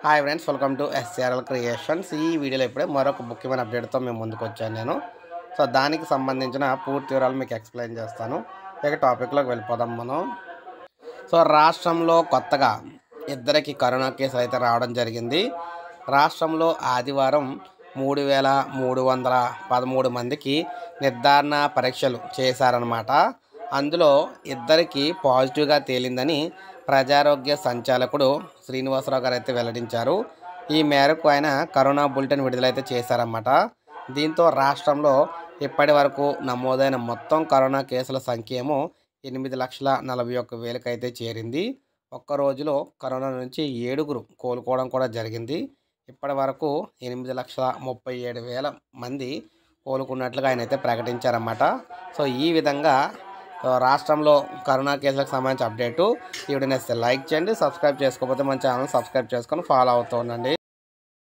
hi friends welcome to SRL creations ఈ వీడియోలో ఇప్పుడే మరొక ముఖ్యమైన అప్డేట్తో మేము ముందుకు వచ్చాను నేను సో దానికి సంబంధించిన పూర్తి వివరాలు మీకు ఎక్స్ప్లెయిన్ చేస్తాను ఇక టాపిక్లోకి వెళ్ళిపోదాం మనం సో రాష్ట్రంలో కొత్తగా ఇద్దరికి కరోనా కేసులు అయితే రావడం జరిగింది రాష్ట్రంలో ఆదివారం మూడు వేల మూడు వందల పదమూడు మందికి నిర్ధారణ పరీక్షలు చేశారనమాట అందులో ఇద్దరికి పాజిటివ్గా తేలిందని ప్రజారోగ్య సంచాలకుడు శ్రీనివాసరావు గారు అయితే వెల్లడించారు ఈ మేరకు ఆయన కరోనా బులెటిన్ విడుదలైతే చేశారన్నమాట దీంతో రాష్ట్రంలో ఇప్పటి వరకు నమోదైన మొత్తం కరోనా కేసుల సంఖ్య ఏమో ఎనిమిది లక్షల నలభై ఒక్క వేలకైతే చేరింది ఒక్క రోజులో కరోనా నుంచి ఏడుగురు కోలుకోవడం కూడా జరిగింది ఇప్పటి వరకు ఎనిమిది లక్షల ముప్పై ఏడు వేల మంది కోలుకున్నట్లుగా ఆయన అయితే ప్రకటించారన్నమాట సో ఈ విధంగా ఆ, రాష్ట్రంలో కరోనా కేసులకు సంబంధించిన అప్డేటు ఈ వీడియోని లైక్ చేయండి సబ్స్క్రైబ్ చేసుకోకపోతే మన ఛానల్ సబ్స్క్రైబ్ చేసుకొని ఫాలో అవుతూ ఉండండి